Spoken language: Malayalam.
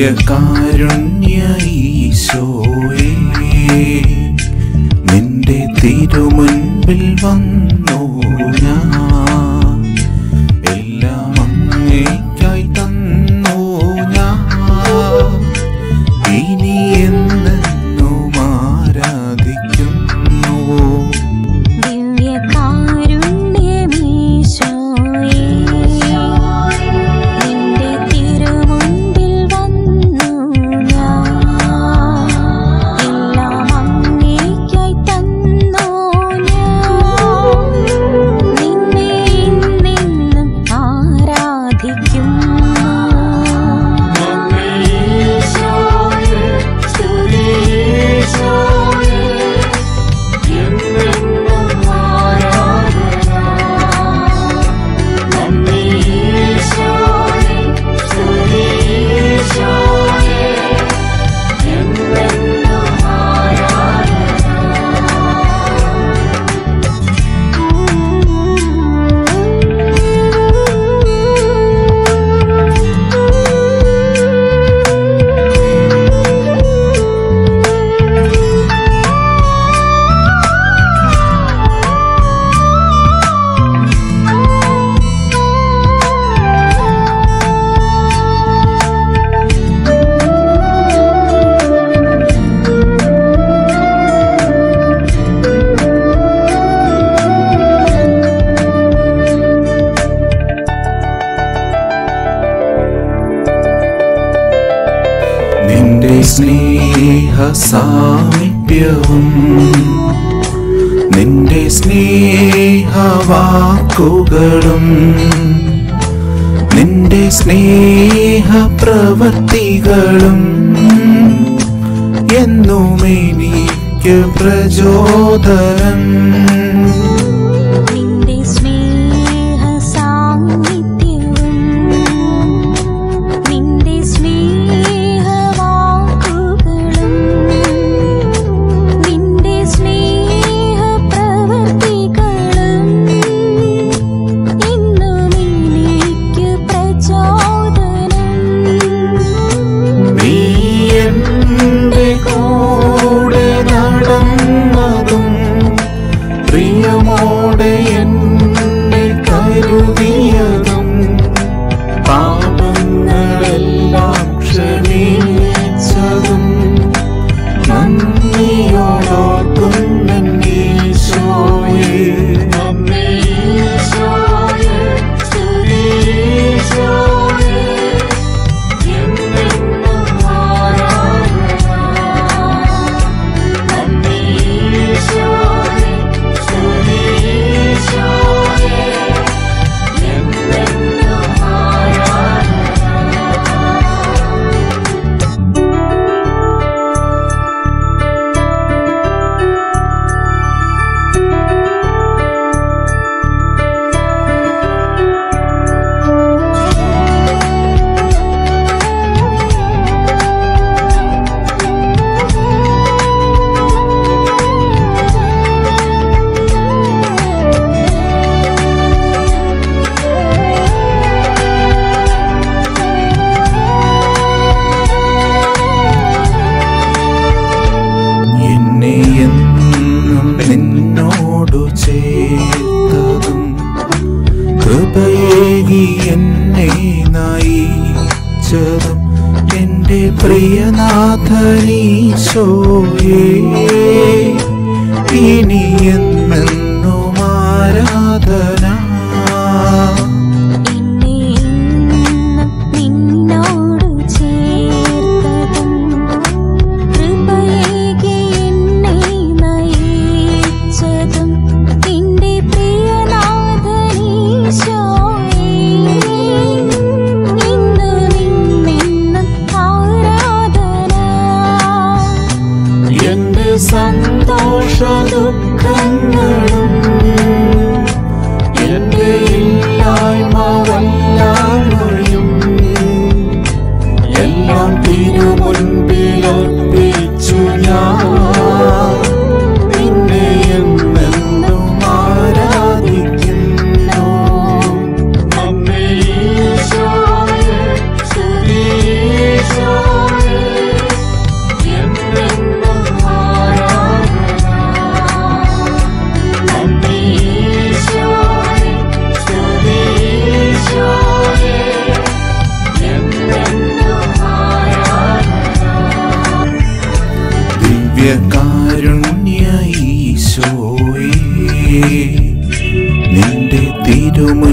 ദിവ്യകാരുണ്യ ഈശോയേ നിന്റെ തിരുമുൻപിൽ വന്നു ഞാൻ എല്ലാം അങ്ങേക്കായി തന്നു ഞാൻ ഇനി എന്നെന്നും ആരാധിക്കുന്നു ദിവ്യകാരുണ്യമീശോയേ നിന്റെ തിരുമുൻപിൽ വന്നു ഞാൻ എല്ലാം അങ്ങേയ്ക്കായി തന്നു ഞാൻ നിന്നെ ഇന്നെന്നും ആരാധിക്കുന്നു നിന്റെ സ്നേഹ സാമീപ്യവും നിന്റെ സ്നേഹവാക്കുകളും നിന്റെ സ്നേഹ പ്രവർത്തികളും എന്നും എനിക്ക് പ്രചോദനം നിന്റെ സ്നേഹ സാന്നിധ്യവും നിന്റെ സ്നേഹ വാക്കുകളും നിന്റെ സ്നേഹ പ്രവൃത്തികളും എന്നും എനിക്ക് പ്രചോദനം നീ എന്റെ കൂടെ നടന്നതും പ്രിയമോടെ എന്നെ കരുതിയതും പാപങ്ങളെല്ലാം ക്ഷമിച്ചതും നന്ദിയോടോർക്കുന്നീശോയേ എന്നെ എന്നും നിന്നോടു ചേർത്തതും കൃപയേകി എന്നെ നയിച്ചതും എൻ്റെ പ്രിയനാഥനീശോയേ ഇനി എന്നെന്നും ആരാധന എന്നെ ഇന്നും നിന്നോടു ചേർത്തതും കൃപയേകി എന്നെ നയിച്ചതും നിന്റെ പ്രിയനാഥനീശോയേ ഇന്നു നിന്നെന്നും ആരാധന എന്റെ സന്തോഷ ദുഃഖങ്ങളും തിരുമുൻപിൽ